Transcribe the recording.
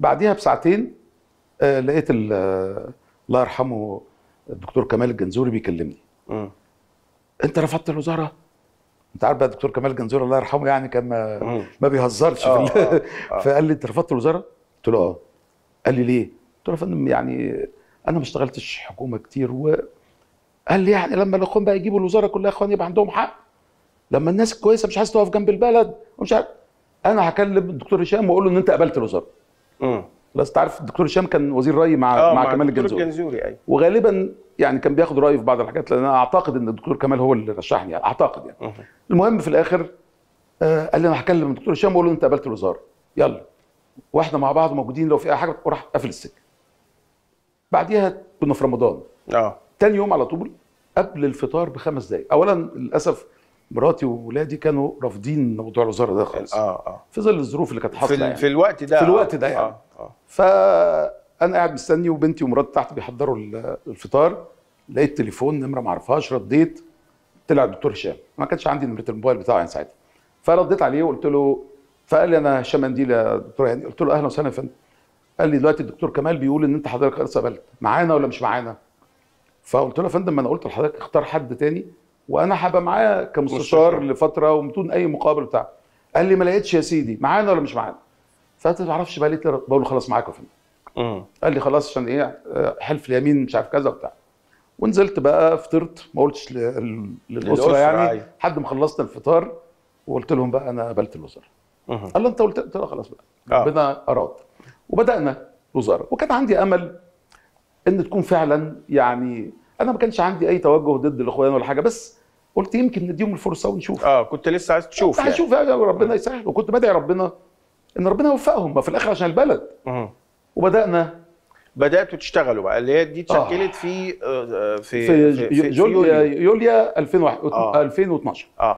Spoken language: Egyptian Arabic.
بعديها بساعتين آه لقيت ال- آه، الله يرحمه الدكتور كمال الجنزوري بيكلمني مم. انت رفضت الوزاره انت عارف بقى الدكتور كمال الجنزوري الله يرحمه يعني كان ما, مم. ما بيهزرش آه، في ال- آه، آه. فقال لي انت رفضت الوزاره قلت له اه قال لي ليه قلت له يا فندم يعني انا ما اشتغلتش حكومه كتير و قال لي يعني لما الاخوان بقى يجيبوا الوزاره كلها اخوان يبقى عندهم حق لما الناس الكويسه مش عايز تقف جنب البلد ومش عارف انا هكلم الدكتور هشام واقول له ان انت قبلت الوزاره مم. بس انت عارف الدكتور هشام كان وزير ري مع اه مع كمال الدكتور الجنزوري الجنزوري ايوه وغالبا يعني كان بياخد رايه في بعض الحاجات لان انا اعتقد ان الدكتور كمال هو اللي رشحني يعني اعتقد يعني مم. المهم في الاخر آه قال لي انا هكلم الدكتور هشام واقول له انت قابلت الوزاره يلا واحنا مع بعض موجودين لو في اي حاجه وراح قافل السكه بعديها كنا في رمضان اه تاني يوم على طول قبل الفطار بخمس دقائق اولا للاسف مراتي وولادي كانوا رافضين موضوع الوزاره ده خالص اه اه في ظل الظروف اللي كانت في, حاصله ال- يعني. في الوقت ده في الوقت ده آه، يعني. اه اه فانا قاعد مستني وبنتي ومراتي تحت بيحضروا ال- الفطار لقيت تليفون نمره ما اعرفهاش رديت طلع الدكتور هشام ما كانش عندي نمره الموبايل بتاعه يعني ساعتها فرديت عليه وقلت له فقال لي انا هشام منديل يا دكتور يعني قلت له اهلا وسهلا يا فندم قال لي دلوقتي الدكتور كمال بيقول ان انت حضرتك خلاص قبلت معانا ولا مش معانا فقلت له يا فندم ما انا قلت لحضرتك اختار حد تاني وانا هبقى معاه كمستشار مستشار. لفتره وبدون اي مقابل بتاع قال لي ما لقيتش يا سيدي معانا ولا مش معانا فقلت ما اعرفش بقى ليه بقول له خلاص معاك يا فندم مم. قال لي خلاص عشان ايه آه، حلف اليمين مش عارف كذا وبتاع ونزلت بقى فطرت ما قلتش لل- للاسره للأسرة، يعني أيوة. لحد ما خلصنا الفطار وقلت لهم بقى انا قبلت الوزاره مم. قال له انت قلت قلت له خلاص بقى آه. ربنا اراد وبدانا الوزاره وكان عندي امل ان تكون فعلا يعني انا ما كانش عندي اي توجه ضد الاخوان ولا حاجه بس قلت يمكن نديهم الفرصه ونشوف اه كنت لسه عايز تشوف يعني هنشوف يعني ربنا يسهل وكنت بدعي ربنا ان ربنا يوفقهم ما في الاخر عشان البلد مم. وبدانا بداتوا تشتغلوا بقى اللي هي دي آه. اتشكلت في آه، في في, في, في, في جوليا يوليو. يوليا 2001 آه. 2012 اه